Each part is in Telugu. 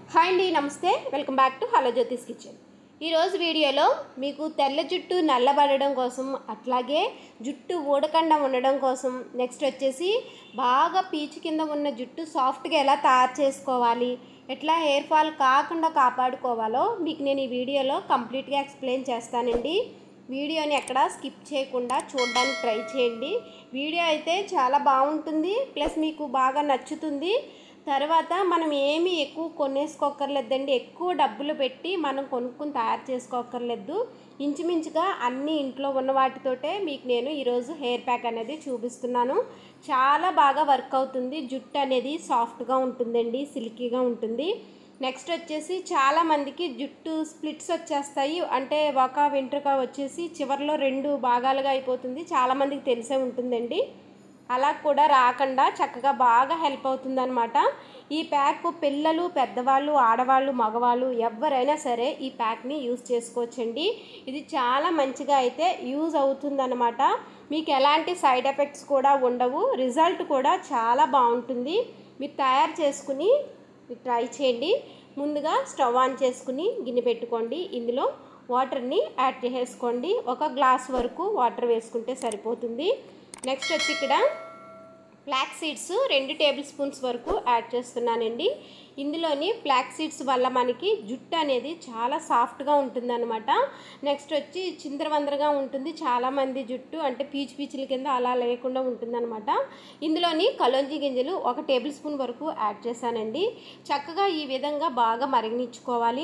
హాయ్ అండి నమస్తే welcome back to hello Jyothi's kitchen ఈరోజు వీడియోలో మీకు తెల్ల జుట్టు నల్లబడడం కోసం అట్లాగే జుట్టు ఊడకుండా ఉండడం కోసం నెక్స్ట్ వచ్చేసి బాగా పీచు కింద ఉన్న జుట్టు సాఫ్ట్గా ఎలా తయారు చేసుకోవాలి ఎట్లా హెయిర్ ఫాల్ కాకుండా కాపాడుకోవాలో మీకు నేను ఈ వీడియోలో కంప్లీట్గా ఎక్స్ప్లెయిన్ చేస్తానండి వీడియోని ఎక్కడ స్కిప్ చేయకుండా చూడడానికి ట్రై చేయండి వీడియో అయితే చాలా బాగుంటుంది ప్లస్ మీకు బాగా నచ్చుతుంది తర్వాత మనం ఏమీ ఎక్కువ కొనేసుకోకర్లేదండి ఎక్కువ డబ్బులు పెట్టి మనం కొనుక్కుని తయారు చేసుకోకర్లేదు ఇంచుమించుగా అన్ని ఇంట్లో ఉన్న వాటితోటే మీకు నేను ఈరోజు హెయిర్ ప్యాక్ అనేది చూపిస్తున్నాను చాలా బాగా వర్క్ అవుతుంది జుట్టు అనేది సాఫ్ట్గా ఉంటుందండి సిల్కీగా ఉంటుంది నెక్స్ట్ వచ్చేసి చాలా మందికి జుట్టు స్ప్లిట్స్ వచ్చేస్తాయి అంటే ఒక వెంట్రుక వచ్చేసి చివరిలో రెండు భాగాలుగా అయిపోతుంది చాలా మందికి తెలిసే ఉంటుందండి అలా కూడా రాకుండా చక్కగా బాగా హెల్ప్ అవుతుందన్నమాట ఈ ప్యాక్ పిల్లలు పెద్దవాళ్ళు ఆడవాళ్ళు మగవాళ్ళు ఎవరైనా సరే ఈ ప్యాక్ని యూజ్ చేసుకోవచ్చండి ఇది చాలా మంచిగా అయితే యూజ్ అవుతుందన్నమాట మీకు ఎలాంటి సైడ్ ఎఫెక్ట్స్ కూడా ఉండవు రిజల్ట్ కూడా చాలా బాగుంటుంది మీరు తయారు చేసుకుని మీరు ట్రై చేయండి ముందుగా స్టవ్ ఆన్ చేసుకుని గిన్నె పెట్టుకోండి ఇందులో వాటర్ని యాడ్ చేసేసుకోండి ఒక గ్లాస్ వరకు వాటర్ వేసుకుంటే సరిపోతుంది నెక్స్ట్ వచ్చి ఇక్కడ ఫ్లాక్ సీడ్స్ రెండు టేబుల్ స్పూన్స్ వరకు యాడ్ చేస్తున్నానండి ఇందులోని ఫ్లాక్ సీడ్స్ వల్ల మనకి జుట్టు అనేది చాలా సాఫ్ట్గా ఉంటుందన్నమాట నెక్స్ట్ వచ్చి చిందరవందరగా ఉంటుంది చాలామంది జుట్టు అంటే పీచు పీచుల కింద అలా లేకుండా ఉంటుందన్నమాట ఇందులోని కలోంజి గింజలు ఒక టేబుల్ స్పూన్ వరకు యాడ్ చేశానండి చక్కగా ఈ విధంగా బాగా మరిగించుకోవాలి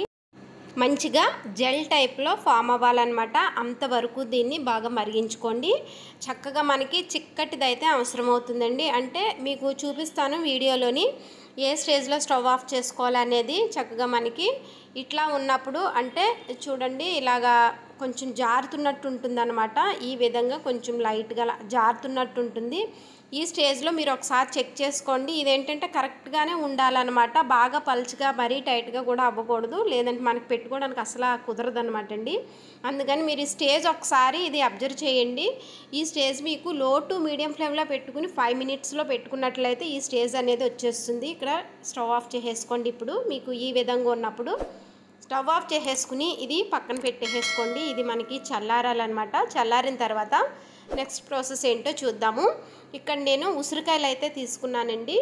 మంచిగా జెల్ టైప్లో ఫామ్ అవ్వాలన్నమాట అంతవరకు దీన్ని బాగా మరిగించుకోండి చక్కగా మనకి చిక్కటిదైతే అవసరం అవుతుందండి అంటే మీకు చూపిస్తాను వీడియోలోని ఏ స్టేజ్లో స్టవ్ ఆఫ్ చేసుకోవాలనేది చక్కగా మనకి ఇట్లా ఉన్నప్పుడు అంటే చూడండి ఇలాగా కొంచెం జారుతున్నట్టు ఉంటుందన్నమాట ఈ విధంగా కొంచెం లైట్గా జారుతున్నట్టు ఉంటుంది ఈ స్టేజ్లో మీరు ఒకసారి చెక్ చేసుకోండి ఇదేంటంటే కరెక్ట్గానే ఉండాలన్నమాట బాగా పల్చగా మరీ టైట్గా కూడా అవ్వకూడదు లేదంటే మనకి పెట్టుకోవడానికి అసలు కుదరదు అనమాట అండి అందుకని మీరు ఈ స్టేజ్ ఒకసారి ఇది అబ్జర్వ్ చేయండి ఈ స్టేజ్ మీకు లో టు మీడియం ఫ్లేమ్లో పెట్టుకుని ఫైవ్ మినిట్స్లో పెట్టుకున్నట్లయితే ఈ స్టేజ్ అనేది వచ్చేస్తుంది ఇక్కడ స్టవ్ ఆఫ్ చేసేసుకోండి ఇప్పుడు మీకు ఈ విధంగా ఉన్నప్పుడు స్టవ్ ఆఫ్ చేసేసుకుని ఇది పక్కన పెట్టేసుకోండి ఇది మనకి చల్లారాలన్నమాట చల్లారిన తర్వాత నెక్స్ట్ ప్రాసెస్ ఏంటో చూద్దాము ఇక్కడ నేను ఉసిరికాయలు అయితే తీసుకున్నానండి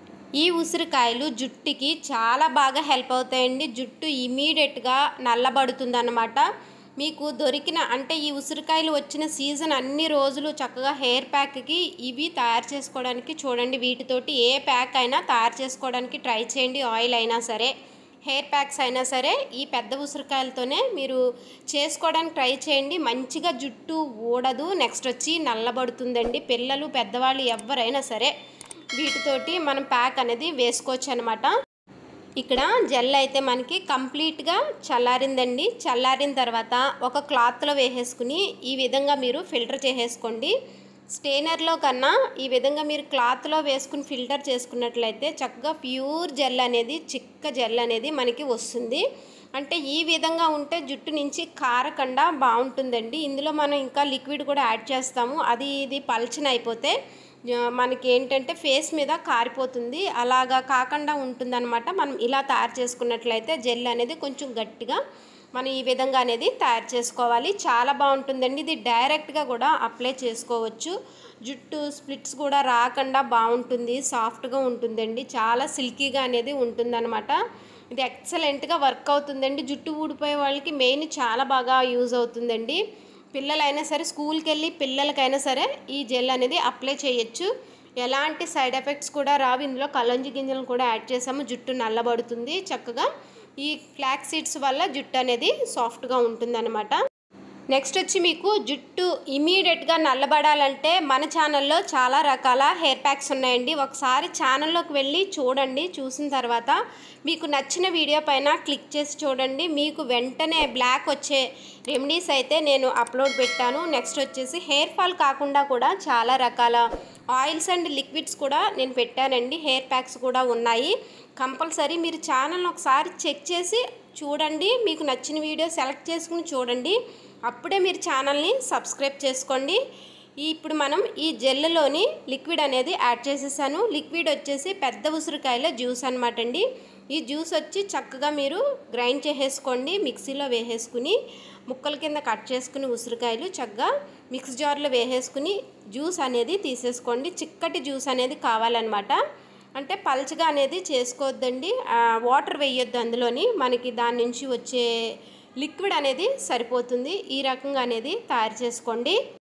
ఈ ఉసిరికాయలు జుట్టుకి చాలా బాగా హెల్ప్ అవుతాయండి జుట్టు ఇమీడియట్గా నల్లబడుతుందన్నమాట మీకు దొరికిన అంటే ఈ ఉసిరికాయలు వచ్చిన సీజన్ అన్ని రోజులు చక్కగా హెయిర్ ప్యాక్కి ఇవి తయారు చేసుకోవడానికి చూడండి వీటితోటి ఏ ప్యాక్ అయినా తయారు చేసుకోవడానికి ట్రై చేయండి ఆయిల్ అయినా సరే హెయిర్ ప్యాక్స్ అయినా సరే ఈ పెద్ద ఉసిరికాయలతోనే మీరు చేసుకోవడానికి ట్రై చేయండి మంచిగా జుట్టు ఊడదు నెక్స్ట్ వచ్చి నల్లబడుతుందండి పిల్లలు పెద్దవాళ్ళు ఎవరైనా సరే వీటితోటి మనం ప్యాక్ అనేది వేసుకోవచ్చు అనమాట ఇక్కడ జెల్ అయితే మనకి కంప్లీట్గా చల్లారిందండి చల్లారిన తర్వాత ఒక క్లాత్లో వేసేసుకుని ఈ విధంగా మీరు ఫిల్టర్ చేసేసుకోండి స్టెయినర్లో కన్నా ఈ విధంగా మీరు క్లాత్లో వేసుకుని ఫిల్టర్ చేసుకున్నట్లయితే చక్కగా ప్యూర్ జెల్ అనేది చిక్క జెల్ అనేది మనకి వస్తుంది అంటే ఈ విధంగా ఉంటే జుట్టు నుంచి కారకుండా బాగుంటుందండి ఇందులో మనం ఇంకా లిక్విడ్ కూడా యాడ్ చేస్తాము అది ఇది పల్చన అయిపోతే మనకి ఏంటంటే ఫేస్ మీద కారిపోతుంది అలాగా కాకుండా ఉంటుందన్నమాట మనం ఇలా తయారు చేసుకున్నట్లయితే జెల్ అనేది కొంచెం గట్టిగా మనం ఈ విధంగా అనేది తయారు చేసుకోవాలి చాలా బాగుంటుందండి ఇది డైరెక్ట్గా కూడా అప్లై చేసుకోవచ్చు జుట్టు స్ప్లిట్స్ కూడా రాకుండా బాగుంటుంది సాఫ్ట్గా ఉంటుందండి చాలా సిల్కీగా అనేది ఉంటుందన్నమాట ఇది ఎక్సలెంట్గా వర్క్ అవుతుందండి జుట్టు ఊడిపోయే వాళ్ళకి మెయిన్ చాలా బాగా యూజ్ అవుతుందండి పిల్లలైనా సరే స్కూల్కి వెళ్ళి పిల్లలకైనా సరే ఈ జెల్ అనేది అప్లై చేయొచ్చు ఎలాంటి సైడ్ ఎఫెక్ట్స్ కూడా రావు ఇందులో కలంజి గింజలను కూడా యాడ్ చేసాము జుట్టు నల్లబడుతుంది చక్కగా ఈ ఫ్లాక్ సీడ్స్ వల్ల జుట్టు అనేది సాఫ్ట్గా ఉంటుందన్నమాట నెక్స్ట్ వచ్చి మీకు జుట్టు ఇమీడియట్గా నల్లబడాలంటే మన ఛానల్లో చాలా రకాల హెయిర్ ప్యాక్స్ ఉన్నాయండి ఒకసారి ఛానల్లోకి వెళ్ళి చూడండి చూసిన తర్వాత మీకు నచ్చిన వీడియో పైన క్లిక్ చేసి చూడండి మీకు వెంటనే బ్లాక్ వచ్చే రెమెడీస్ అయితే నేను అప్లోడ్ పెట్టాను నెక్స్ట్ వచ్చేసి హెయిర్ ఫాల్ కాకుండా కూడా చాలా రకాల ఆయిల్స్ అండ్ లిక్విడ్స్ కూడా నేను పెట్టానండి హెయిర్ ప్యాక్స్ కూడా ఉన్నాయి కంపల్సరీ మీరు ఛానల్ని ఒకసారి చెక్ చేసి చూడండి మీకు నచ్చిన వీడియో సెలెక్ట్ చేసుకుని చూడండి అప్పుడే మీరు ఛానల్ని సబ్స్క్రైబ్ చేసుకోండి ఈ- ఇప్పుడు మనం ఈ జెల్లోని లిక్విడ్ అనేది యాడ్ చేసేసాను లిక్విడ్ వచ్చేసి పెద్ద ఉసిరికాయల జ్యూస్ అనమాట అండి ఈ జ్యూస్ వచ్చి చక్కగా మీరు గ్రైండ్ చేసేసుకోండి మిక్సీలో వేసేసుకుని ముక్కల కింద కట్ చేసుకుని ఉసిరికాయలు చక్కగా మిక్స్ జార్లో వేసేసుకుని జ్యూస్ అనేది తీసేసుకోండి చిక్కటి జ్యూస్ అనేది కావాలన్నమాట అంటే పల్చగా అనేది చేసుకోవద్దండి ఆ, వాటర్ వేయొద్దు అందులోని మనకి దాని నుంచి వచ్చే లిక్విడ్ అనేది సరిపోతుంది ఈ రకంగా అనేది తయారు చేసుకోండి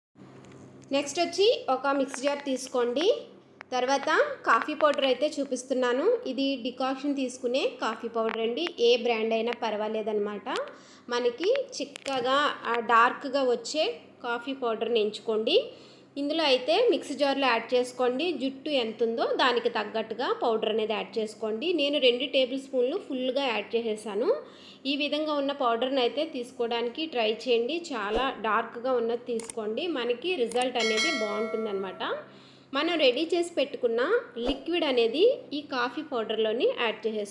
నెక్స్ట్ వచ్చి ఒక మిక్స్ జార్ తీసుకోండి తర్వాత కాఫీ పౌడర్ అయితే చూపిస్తున్నాను ఇది డికాషన్ తీసుకునే కాఫీ పౌడర్ అండి ఏ బ్రాండ్ అయినా పర్వాలేదన్నమాట మనకి చిక్కగా ఆ, డార్క్గా వచ్చే కాఫీ పౌడర్ని ఎంచుకోండి ఇందులో అయితే మిక్సీ జార్లో యాడ్ చేసుకోండి జుట్టు ఎంత ఉందో దానికి తగ్గట్టుగా పౌడర్ అనేది యాడ్ చేసుకోండి నేను రెండు టేబుల్ స్పూన్లు ఫుల్గా యాడ్ చేసేసాను ఈ విధంగా ఉన్న పౌడర్ని అయితే తీసుకోవడానికి ట్రై చేయండి చాలా డార్క్గా ఉన్నది తీసుకోండి మనకి రిజల్ట్ అనేది బాగుంటుందన్నమాట మనం రెడీ చేసి పెట్టుకున్న లిక్విడ్ అనేది ఈ కాఫీ పౌడర్లోని యాడ్ చేసేసుకో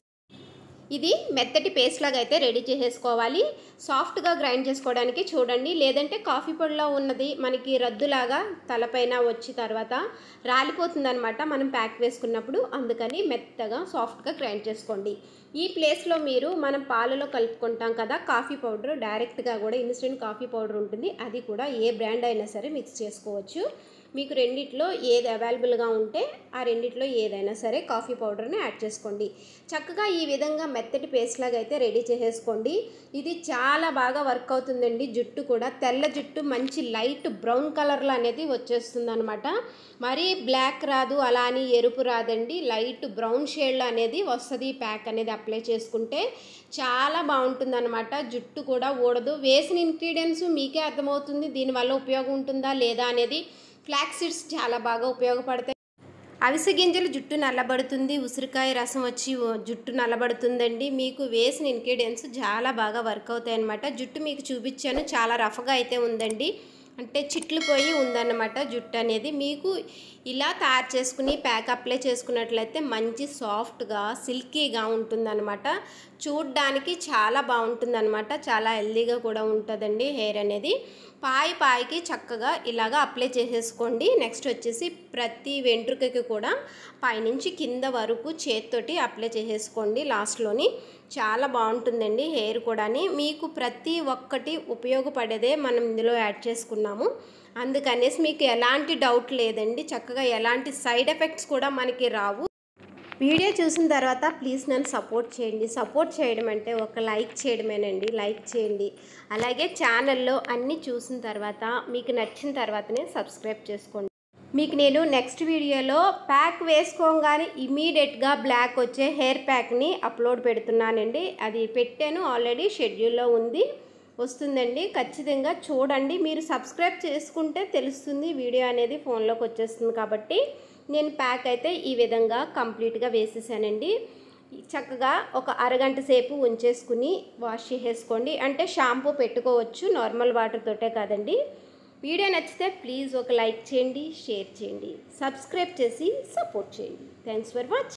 ఇది మెత్తటి పేస్ట్ లాగా అయితే రెడీ చేసేసుకోవాలి సాఫ్ట్గా గ్రైండ్ చేసుకోవడానికి చూడండి లేదంటే కాఫీ పొడిలో ఉన్నది మనకి రద్దులాగా తలపైన వచ్చి తర్వాత రాలిపోతుందనమాట మనం ప్యాక్ వేసుకున్నప్పుడు అందుకని మెత్తగా సాఫ్ట్గా గ్రైండ్ చేసుకోండి ఈ ప్లేస్లో మీరు మనం పాలలో కలుపుకుంటాం కదా కాఫీ పౌడర్ డైరెక్ట్గా కూడా ఇన్స్టెంట్ కాఫీ పౌడర్ ఉంటుంది అది కూడా ఏ బ్రాండ్ అయినా సరే మిక్స్ చేసుకోవచ్చు మీకు రెండిట్లో ఏది అవైలబుల్గా ఉంటే ఆ రెండిట్లో ఏదైనా సరే కాఫీ పౌడర్ని యాడ్ చేసుకోండి చక్కగా ఈ విధంగా మెత్తటి పేస్ట్ లాగా అయితే రెడీ చేసేసుకోండి ఇది చాలా బాగా వర్క్ అవుతుందండి జుట్టు కూడా తెల్ల జుట్టు మంచి లైట్ బ్రౌన్ కలర్లో అనేది వచ్చేస్తుంది అనమాట మరీ బ్లాక్ రాదు అలా అని ఎరుపు రాదండి లైట్ బ్రౌన్ షేడ్లో అనేది వస్తుంది ఈ ప్యాక్ అనేది అప్లై చేసుకుంటే చాలా బాగుంటుంది అనమాట జుట్టు కూడా ఊడదు వేసిన ఇంగ్రీడియంట్స్ మీకే అర్థమవుతుంది దీనివల్ల ఉపయోగం ఉంటుందా లేదా అనేది ఫ్లాక్ సీడ్స్ చాలా బాగా ఉపయోగపడతాయి అవిసె గింజలు జుట్టు నల్లబడుతుంది ఉసిరికాయ రసం వచ్చి జుట్టు నల్లబడుతుందండి మీకు వేసిన ఇంగ్రీడియంట్స్ చాలా బాగా వర్క్ అవుతాయి అనమాట జుట్టు మీకు చూపించాను చాలా రఫ్గా అయితే ఉందండి అంటే చిట్లు పోయి ఉందన్నమాట జుట్టు అనేది మీకు ఇలా తయారు చేసుకుని ప్యాక్ అప్లై చేసుకున్నట్లయితే మంచి సాఫ్ట్గా సిల్కీగా ఉంటుందన్నమాట చూడ్డానికి చాలా బాగుంటుందన్నమాట చాలా హెల్దీగా కూడా ఉంటుందండి హెయిర్ అనేది పాయి పాయికి చక్కగా ఇలాగా అప్లై చేసేసుకోండి నెక్స్ట్ వచ్చేసి ప్రతి వెంట్రుకకి కూడా పైనుంచి కింద వరకు చేత్తోటి అప్లై చేసేసుకోండి లాస్ట్లోని చాలా బాగుంటుందండి హెయిర్ కూడాని మీకు ప్రతి ఒక్కటి ఉపయోగపడేదే మనం ఇందులో యాడ్ చేసుకున్నాము అందుకనేసి మీకు ఎలాంటి డౌట్ లేదండి చక్కగా ఎలాంటి సైడ్ ఎఫెక్ట్స్ కూడా మనకి రావు వీడియో చూసిన తర్వాత ప్లీజ్ నన్ను సపోర్ట్ చేయండి సపోర్ట్ చేయడం అంటే ఒక లైక్ చేయడమేనండి లైక్ చేయండి అలాగే ఛానల్లో అన్నీ చూసిన తర్వాత మీకు నచ్చిన తర్వాతనే సబ్స్క్రైబ్ చేసుకోండి మీకు నేను నెక్స్ట్ వీడియోలో ప్యాక్ వేసుకోగానే ఇమీడియట్గా బ్లాక్ వచ్చే హెయిర్ ప్యాక్ని అప్లోడ్ పెడుతున్నానండి అది పెట్టాను ఆల్రెడీ షెడ్యూల్లో ఉంది వస్తుందండి ఖచ్చితంగా చూడండి మీరు సబ్స్క్రైబ్ చేసుకుంటే తెలుస్తుంది వీడియో అనేది ఫోన్లోకి వచ్చేస్తుంది కాబట్టి నేను ప్యాక్ అయితే ఈ విధంగా కంప్లీట్గా వేసేసానండి చక్కగా ఒక అరగంట సేపు ఉంచేసుకుని వాష్ చేసేసుకోండి అంటే షాంపూ పెట్టుకోవచ్చు నార్మల్ వాటర్ తోటే కాదండి వీడియో నచ్చితే ప్లీజ్ ఒక లైక్ చేయండి షేర్ చేయండి సబ్స్క్రైబ్ చేసి సపోర్ట్ చేయండి థ్యాంక్స్ ఫర్ వాచింగ్